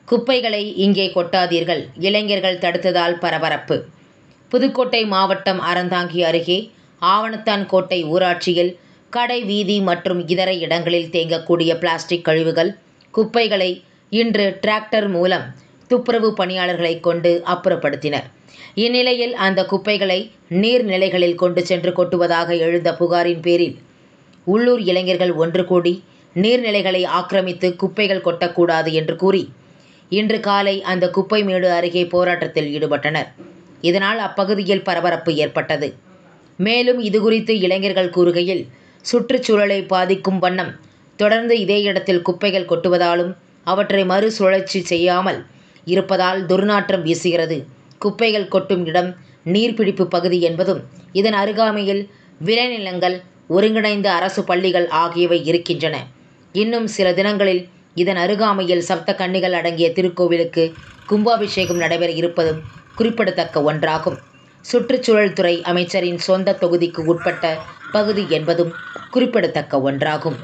குப்பைகளை இங்கே கொட்டாதீர்கள் இளைஞர்கள் தடுத்ததால் பரபரப்பு புதுக்கோட்டை மாவட்டம் அறந்தாங்கி அருகே ஆவணத்தான் கோட்டை ஊராட்சியில் கடை வீதி மற்றும் இதர இடங்களில் தேங்கக்கூடிய பிளாஸ்டிக் கழிவுகள் குப்பைகளை இன்று டிராக்டர் மூலம் துப்புரவு பணியாளர்களை கொண்டு அப்புறப்படுத்தினர் இந்நிலையில் அந்த குப்பைகளை நீர்நிலைகளில் கொண்டு சென்று கொட்டுவதாக எழுந்த புகாரின் பேரில் உள்ளூர் இளைஞர்கள் ஒன்று கூடி நீர்நிலைகளை ஆக்கிரமித்து குப்பைகள் கொட்டக்கூடாது என்று கூறி இன்று காலை அந்த குப்பை மேடு அருகே போராட்டத்தில் ஈடுபட்டனர் இதனால் அப்பகுதியில் பரபரப்பு ஏற்பட்டது மேலும் இதுகுறித்து இளைஞர்கள் கூறுகையில் சுற்றுச்சூழலை பாதிக்கும் வண்ணம் தொடர்ந்து இதே இடத்தில் குப்பைகள் கொட்டுவதாலும் அவற்றை மறுசுழற்சி செய்யாமல் இருப்பதால் துர்நாற்றம் வீசுகிறது குப்பைகள் கொட்டும் இடம் நீர்பிடிப்பு பகுதி என்பதும் இதன் அருகாமையில் விளைநிலங்கள் ஒருங்கிணைந்த அரசு பள்ளிகள் ஆகியவை இருக்கின்றன இன்னும் சில தினங்களில் இதன் அருகாமையில் சப்த கன்னிகள் அடங்கிய திருக்கோவிலுக்கு கும்பாபிஷேகம் நடைபெற இருப்பதும் குறிப்பிடத்தக்க ஒன்றாகும் சுற்றுச்சூழல் துறை அமைச்சரின் சொந்த தொகுதிக்கு உட்பட்ட பகுதி என்பதும் குறிப்பிடத்தக்க ஒன்றாகும்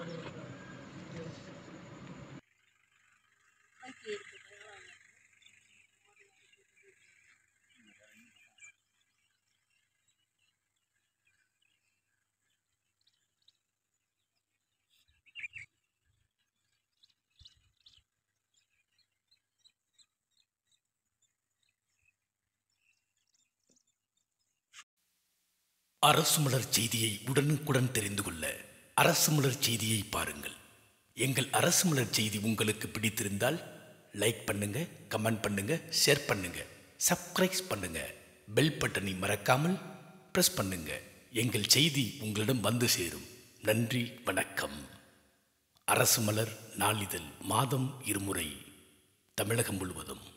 அரசு மலர் செய்தியை உடனுக்குடன் தெரிந்து கொள்ள அரசு மலர் செய்தியை பாருங்கள் எங்கள் அரசு மலர் செய்தி உங்களுக்கு பிடித்திருந்தால் லைக் பண்ணுங்க கமெண்ட் பண்ணுங்க ஷேர் பண்ணுங்க சப்ஸ்கிரைப் பண்ணுங்க பெல் பட்டனை மறக்காமல் பிரஸ் பண்ணுங்க எங்கள் செய்தி உங்களிடம் வந்து சேரும் நன்றி வணக்கம் அரசு மலர் நாளிதழ் மாதம் இருமுறை தமிழகம் முழுவதும்